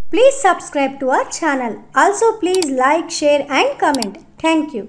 Please subscribe to our channel. Also please like, share and comment. Thank you.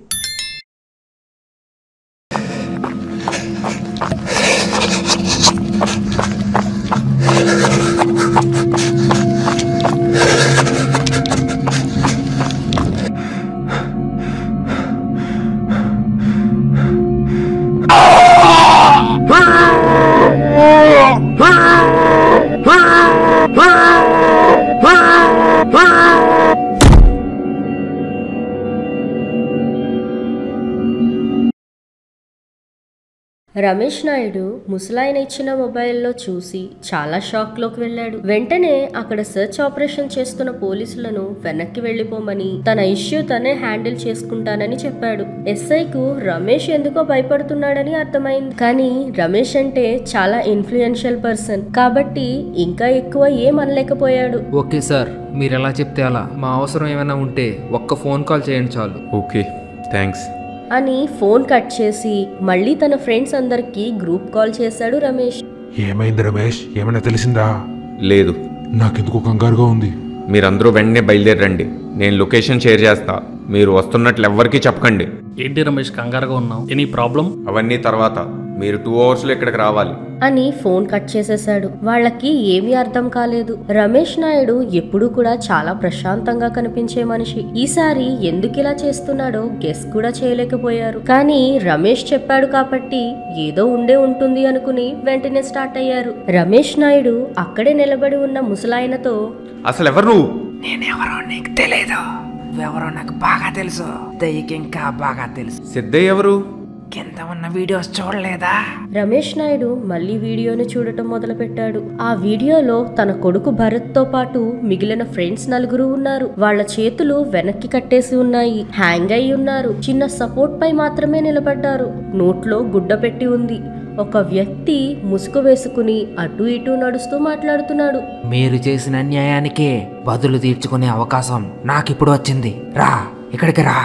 Ramesh Naidu ముసలాయన ఇచ్చిన మొబైల్లో చూసి చాలా షాక్లోకి వెళ్ళాడు వెంటనే అక్కడ సెర్చ్ ఆపరేషన్ చేస్తున్న పోలీసులను వెనక్కి వెళ్లిపోమని తన ఇష్యూ తనే హ్యాండిల్ చేసుకుంటానని చెప్పాడు ఎస్ఐకు రమేష్ ఎందుకో భయపడుతున్నాడని అర్థమైంది కానీ రమేష్ అంటే చాలా ఇన్ఫ్లుయెన్షియల్ పర్సన్ కాబట్టి ఇంకా ఎక్కువ ఏం అనలేకపోయాడు ఓకే సార్ మీరు ఎలా చెప్తే అలా మా అవసరం ఏమైనా ఉంటే ఒక్క ఫోన్ కాల్ చేయండి చాలు ఓకే థ్యాంక్స్ అని ఫోన్ కట్ చేసి మళ్ళీ తన ఫ్రెండ్స్ అందరికీ గ్రూప్ కాల్ చేశాడు రమేష్ ఏమైంది రమేష్ ఏమైనా తెలిసిందా లేదు నాకెందుకు కంగారుగా ఉంది మీరందరూ వెంటనే బయలుదేరండి నేను లొకేషన్ షేర్ చేస్తా మీరు వస్తున్నట్లు ఎవ్వరికీ చెప్పకండి ఏంటి రమేష్ కంగారుగా ఉన్నావు ఎనీ ప్రాబ్లం అవన్నీ తర్వాత మీరు టూ అవర్స్లో ఇక్కడికి రావాలి అని ఫోన్ కట్ చేసేశాడు వాళ్ళకి ఏమీ అర్థం కాలేదు రమేష్ నాయుడు ఎప్పుడూ కూడా చాలా ప్రశాంతంగా కనిపించే మనిషి ఈసారి ఎందుకు ఇలా చేస్తున్నాడో గెస్ కూడా చేయలేకపోయారు కానీ రమేష్ చెప్పాడు కాబట్టి ఏదో ఉండే ఉంటుంది అనుకుని వెంటనే స్టార్ట్ అయ్యారు రమేష్ నాయుడు అక్కడే నిలబడి ఉన్న ముసలాయనతో అసలు ఎవరు నువ్వు నేనెవరో నీకు తెలీదు ఎవరో నాకు బాగా తెలుసు దయ్యకి ఇంకా బాగా తెలుసు సిద్ధయ్య ఎవరు కింద ఉన్న వీడియోస్ చూడలేదా రమేష్ నాయుడు మళ్ళీ వీడియోని చూడటం మొదలుపెట్టాడు ఆ వీడియోలో తన కొడుకు భరత్ తో పాటు మిగిలిన ఫ్రెండ్స్ నలుగురు ఉన్నారు వాళ్ళ చేతులు వెనక్కి కట్టేసి ఉన్నాయి హ్యాంగ్ అయి ఉన్నారు చిన్న సపోర్ట్ పై మాత్రమే నిలబడ్డారు నోట్లో గుడ్డ పెట్టి ఉంది ఒక వ్యక్తి ముసుగు వేసుకుని అటు ఇటు నడుస్తూ మాట్లాడుతున్నాడు మీరు చేసిన అన్యాయానికి బదులు తీర్చుకునే అవకాశం నాకిప్పుడు వచ్చింది రా ఇక్కడికి రా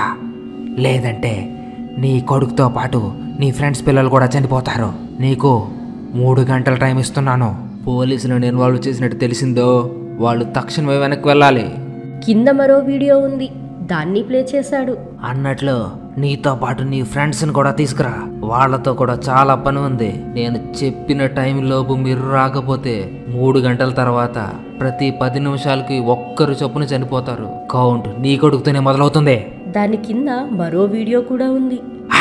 లేదంటే నీ కొడుకుతో పాటు నీ ఫ్రెండ్స్ పిల్లలు కూడా చనిపోతారు నీకు మూడు గంటల టైం ఇస్తున్నాను పోలీసులను ఇన్వాల్వ్ చేసినట్టు తెలిసిందో వాళ్ళు తక్షణమే వెనక్కి వెళ్ళాలి కింద మరో వీడియో ఉంది దాన్ని ప్లే చేశాడు అన్నట్లు నీతో పాటు నీ ఫ్రెండ్స్ని కూడా తీసుకురా వాళ్ళతో కూడా చాలా పని ఉంది నేను చెప్పిన టైం లోపు మీరు రాకపోతే మూడు గంటల తర్వాత ప్రతి పది నిమిషాలకి ఒక్కరు చొప్పున చనిపోతారు కౌంట్ నీ కొడుకుతోనే మొదలవుతుంది దాని కింద మరో వీడియో కూడా ఉంది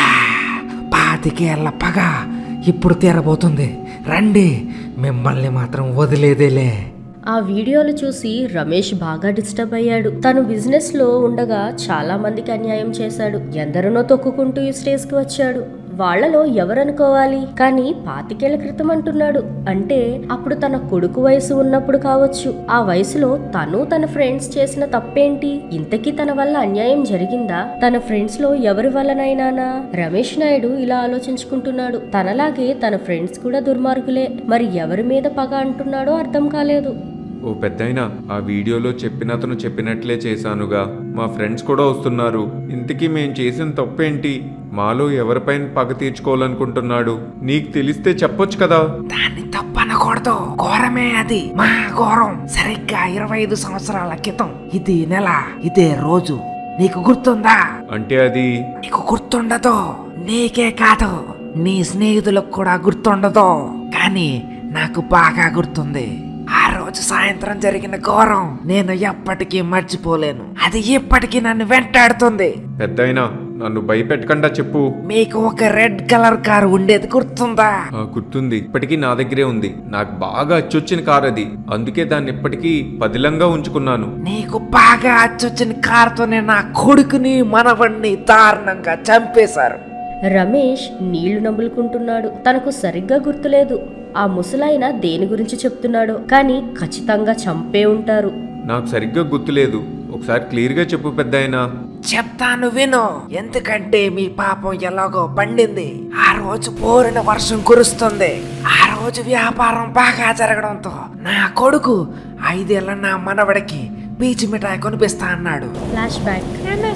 పాతికేళ్ల పగ ఇప్పుడు తీరబోతుంది రండి మిమ్మల్ని మాత్రం వదిలేదేలే ఆ వీడియోలు చూసి రమేష్ బాగా డిస్టర్బ్ అయ్యాడు తను బిజినెస్ లో ఉండగా చాలా మందికి అన్యాయం చేశాడు ఎందరినో తొక్కుకుంటూ ఈ స్టేజ్ కి వచ్చాడు వాళ్లలో ఎవరనుకోవాలి కానీ పాతికేళ్ల క్రితం అంటున్నాడు అంటే అప్పుడు తన కొడుకు వయసు ఉన్నప్పుడు కావచ్చు ఆ వయసులో తను తన ఫ్రెండ్స్ చేసిన తప్పేంటి ఇంతకీ తన వల్ల అన్యాయం జరిగిందా తన ఫ్రెండ్స్ లో ఎవరి వల్లనైనానా రమేష్ నాయుడు ఇలా ఆలోచించుకుంటున్నాడు తనలాగే తన ఫ్రెండ్స్ కూడా దుర్మార్గులే మరి ఎవరి మీద పగ అంటున్నాడో అర్థం కాలేదు ఓ పెద్దయినా ఆ వీడియోలో చెప్పిన అతను చెప్పినట్లే చేశానుగా మా ఫ్రెండ్స్ కూడా వస్తున్నారు ఇంతకీ మేం చేసిన తప్పేంటి మాలో ఎవరిపైన పగ తీర్చుకోవాలనుకుంటున్నాడు నీకు తెలిస్తే చెప్పొచ్చు కదా దాన్ని తప్పనకూడదు ఘోరమే అది మా ఘోరం సరిగ్గా ఇరవై ఐదు సంవత్సరాల క్రితం ఇది నెల ఇదే రోజు నీకు గుర్తుందా అంటే అది నీకు గుర్తుండదు నీకే కాదు నీ స్నేహితులకు కూడా గుర్తుండదు కానీ నాకు బాగా గుర్తుంది ఆ రోజు సాయంత్రం జరిగిన ఘోరం నేను ఎప్పటికీ మర్చిపోలేను అది ఇప్పటికీ నన్ను వెంటాడుతుంది పెద్దయినా నన్ను భయపెట్టకుండా చెప్పు మీకు ఒక రెడ్ కలర్ కారు ఉండేది గుర్తుందా ఆ, గుర్తుంది ఇప్పటికీ నా దగ్గరే ఉంది నాకు బాగా అచ్చొచ్చిన కార్ అది అందుకే దాన్ని ఇప్పటికీ పదిలంగా ఉంచుకున్నాను నీకు బాగా అచ్చొచ్చిన కారుతోనే నా కొడుకుని మనవణ్ణి దారుణంగా చంపేశారు రమేష్ నీళ్లు నములుకుంటున్నాడు తనకు సరిగ్గా గుర్తులేదు ఆ ముసలాయన దేని గురించి చెప్తున్నాడో కానీ ఖచ్చితంగా చంపే ఉంటారు నాకు సరిగ్గా గుర్తులేదు ఒకసారి క్లియర్గా చెప్పు పెద్దయినా చెప్తాను విను ఎందుకంటే మీ పాపం ఎలాగో పండింది ఆ రోజు పోరిన వర్షం కురుస్తుంది ఆ రోజు వ్యాపారం బాగా జరగడంతో నా కొడుకు ఐదేళ్ల నా మనవడికి పీచు మిఠాయి కొనిపిస్తా అన్నాడు ఫ్లాష్ బ్యాక్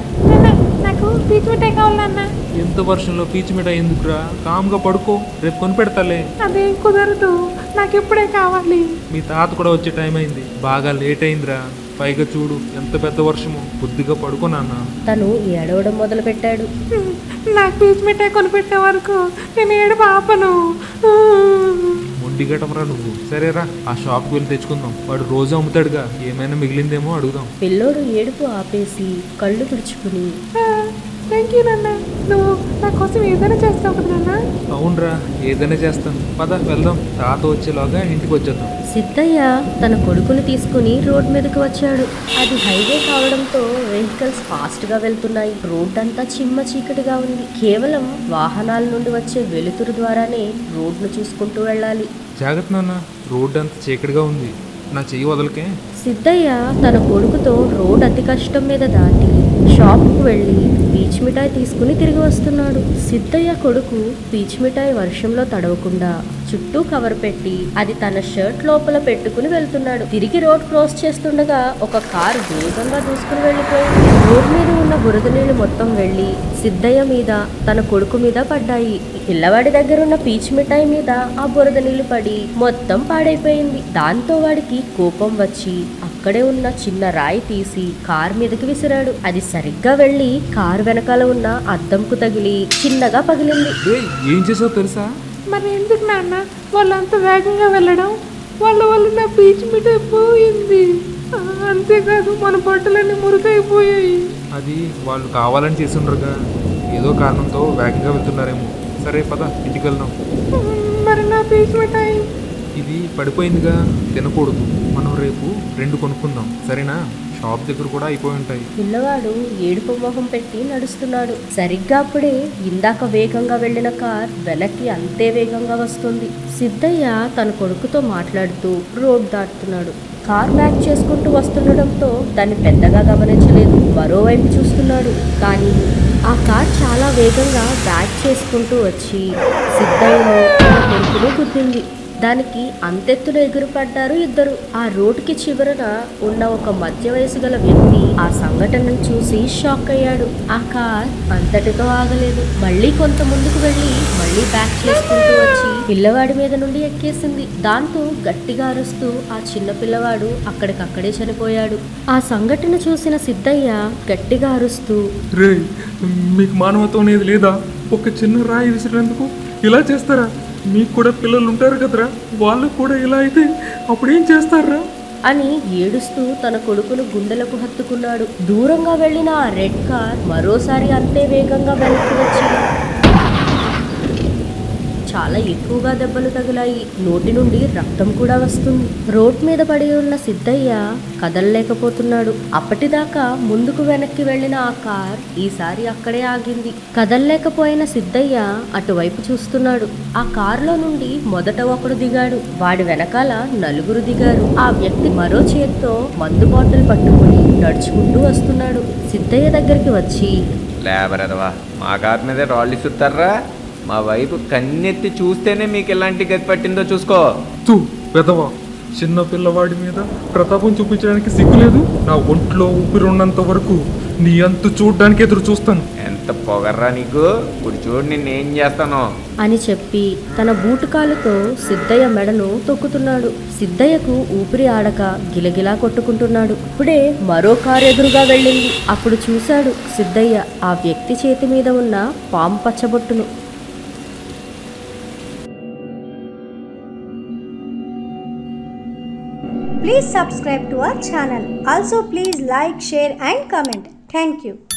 నాకు పీచు మిఠాయి కావాలన్నా ఎంత వర్షంలో పీచు మిఠాయి ఎందుకురా కామ్గా పడుకో రేపు కొనిపెడతాలే అదేం కుదరదు నాకు ఇప్పుడే కావాలి మీ తాత కూడా వచ్చే టైం అయింది బాగా లేట్ అయిందిరా పైగా చూడు ఎంత పెద్ద వర్షము బుద్ధిగా పడుకో నాన్న తను ఏడవడం మొదలుపెట్టాడు నాకు పీచు మిఠాయి కొనిపెట్టే వరకు నేను ఏడు పాపను మొండిగటమరా నువ్వు సరేరా ఆ షాప్కి వెళ్ళి తెచ్చుకుందాం వాడు రోజు అమ్ముతాడుగా ఏమైనా మిగిలిందేమో అడుగుదాం పిల్లోడు ఏడుపు ఆపేసి కళ్ళు తుడుచుకుని థ్యాంక్ యూ నాన్న నువ్వు నా కోసం ఏదైనా చేస్తావు కదా నాన్న అవునరా ఏదైనా చేస్తాను పద వెళ్దాం తాత వచ్చేలోగా ఇంటికి వచ్చేద్దాం సిద్ధయ్య తన కొడుకుని తీసుకుని రోడ్ మీదకి వచ్చాడు అది హైవే కావడంతో వెహికల్స్ ఫాస్ట్ గా వెళ్తున్నాయి రోడ్ అంతా చిమ్మ చీకటిగా ఉంది కేవలం వాహనాల నుండి వచ్చే వెలుతురు ద్వారానే రోడ్ను చూసుకుంటూ వెళ్ళాలి జాగ్రత్త నాన్న రోడ్డు అంత చీకటిగా ఉంది నా చెయ్యి వదలకే సిద్ధయ్య తన కొడుకుతో రోడ్ అతి కష్టం మీద దాటి షాప్కు వెళ్ళి పీచ్ మిఠాయి తీసుకుని తిరిగి వస్తున్నాడు సిద్ధయ్య కొడుకు పీచ్ మిఠాయి వర్షంలో తడవకుండా చుట్టూ కవర్ పెట్టి అది తన షర్ట్ లోపల పెట్టుకుని వెళ్తున్నాడు తిరిగి రోడ్ క్రాస్ చేస్తుండగా ఒక కారు వేగంగా దూసుకుని వెళ్ళిపోయింది రోడ్ మీద ఉన్న బురద నీళ్లు మొత్తం వెళ్ళి సిద్ధయ్య మీద తన కొడుకు మీద పడ్డాయి పిల్లవాడి దగ్గర ఉన్న పీచ్ మిఠాయి మీద ఆ బురద నీళ్లు పడి మొత్తం పాడైపోయింది దాంతో వాడికి కోపం వచ్చి అక్కడే ఉన్న చిన్న రాయి తీసి కార్ మీదకి విసిరాడు అది సరిగ్గా వెళ్ళి కారు వెనకాల ఉన్న అద్దంకు తగిలి చిన్నగా పగిలింది ఏయ్, ఏం చేసావు తెలుసా మరి ఎందుకు నాన్న వాళ్ళంత వేగంగా వెళ్ళడం వాళ్ళ వల్ల నా పీచు మిఠాయి పోయింది ఆ, అంతేకాదు మన బట్టలన్నీ మురికైపోయాయి అది వాళ్ళు కావాలని చేసిండ్రుగా ఏదో కారణంతో వేగంగా వెళ్తున్నారేమో సరే పద ఇంటికి వెళ్దాం మరి నా పీచు మిఠాయి ఇది పడిపోయిందిగా తినకూడదు మనం రేపు రెండు కొనుక్కుందాం సరేనా షాప్ దగ్గర కూడా అయిపోయి ఉంటాయి పిల్లవాడు ఏడుపు మొహం పెట్టి నడుస్తున్నాడు సరిగ్గా అప్పుడే ఇందాక వేగంగా వెళ్ళిన కార్ వెనక్కి అంతే వేగంగా వస్తుంది సిద్ధయ్య తన కొడుకుతో మాట్లాడుతూ రోడ్ దాటుతున్నాడు కార్ బ్యాక్ చేసుకుంటూ వస్తుండడంతో దాన్ని పెద్దగా గమనించలేదు మరోవైపు చూస్తున్నాడు కానీ ఆ కార్ చాలా వేగంగా బ్యాక్ చేసుకుంటూ వచ్చి సిద్ధయ్యను తన కొడుకును గుద్దింది దానికి అంతెత్తున ఎగురుపడ్డారు ఇద్దరు ఆ రోడ్డుకి చివరన ఉన్న ఒక మధ్య వయసు గల వ్యక్తి ఆ సంఘటనను చూసి షాక్ అయ్యాడు ఆ కార్ అంతటితో ఆగలేదు మళ్ళీ కొంత ముందుకు వెళ్ళి మళ్ళీ బ్యాక్ చేసుకుంటూ వచ్చి పిల్లవాడి మీద నుండి ఎక్కేసింది దాంతో గట్టిగా అరుస్తూ ఆ చిన్న పిల్లవాడు అక్కడికక్కడే చనిపోయాడు ఆ సంఘటన చూసిన సిద్ధయ్య గట్టిగా అరుస్తూ రే మీకు మానవత్వం అనేది లేదా ఒక చిన్న రాయి విసిరేందుకు ఇలా చేస్తారా మీకు కూడా పిల్లలు ఉంటారు కదరా వాళ్ళు కూడా ఇలా అయితే అప్పుడు ఏం చేస్తారా అని ఏడుస్తూ తన కొడుకును గుండెలకు హత్తుకున్నాడు దూరంగా వెళ్ళిన ఆ రెడ్ కార్ మరోసారి అంతే వేగంగా వెనక్కి వచ్చి చాలా ఎక్కువగా దెబ్బలు తగిలాయి నోటి నుండి రక్తం కూడా వస్తుంది రోడ్ మీద పడి ఉన్న సిద్ధయ్య కదలలేకపోతున్నాడు అప్పటిదాకా ముందుకు వెనక్కి వెళ్ళిన ఆ కార్ ఈసారి అక్కడే ఆగింది కదలలేకపోయిన సిద్ధయ్య అటువైపు చూస్తున్నాడు ఆ కారులో నుండి మొదట ఒకడు దిగాడు వాడి వెనకాల నలుగురు దిగారు ఆ వ్యక్తి మరో చేత్తో మందు బాటిల్ పట్టుకుని నడుచుకుంటూ వస్తున్నాడు సిద్ధయ్య దగ్గరికి వచ్చి లేబరదవా మా కారు మీద రాళ్ళు ఇస్తారా మా వైపు కన్నెత్తి చూస్తేనే మీకు ఎలాంటి గతి పట్టిందో చూసుకో తూ పెదవా చిన్న పిల్లవాడి మీద ప్రతాపం చూపించడానికి సిగ్గులేదు నా ఒంట్లో ఊపిరి ఉన్నంత వరకు నీ అంతు చూడ్డానికి ఎదురు చూస్తాను ఎంత పొగర్రా నీకు ఇప్పుడు చూడు నిన్ను ఏం చేస్తానో అని చెప్పి తన బూటుకాలుతో సిద్ధయ్య మెడను తొక్కుతున్నాడు సిద్ధయ్యకు ఊపిరి ఆడక గిలగిలా కొట్టుకుంటున్నాడు ఇప్పుడే మరో కారు ఎదురుగా వెళ్ళింది అప్పుడు చూశాడు సిద్ధయ్య ఆ వ్యక్తి చేతి మీద ఉన్న పాము పచ్చబొట్టును Please subscribe to our channel. Also please like, share and comment. Thank you.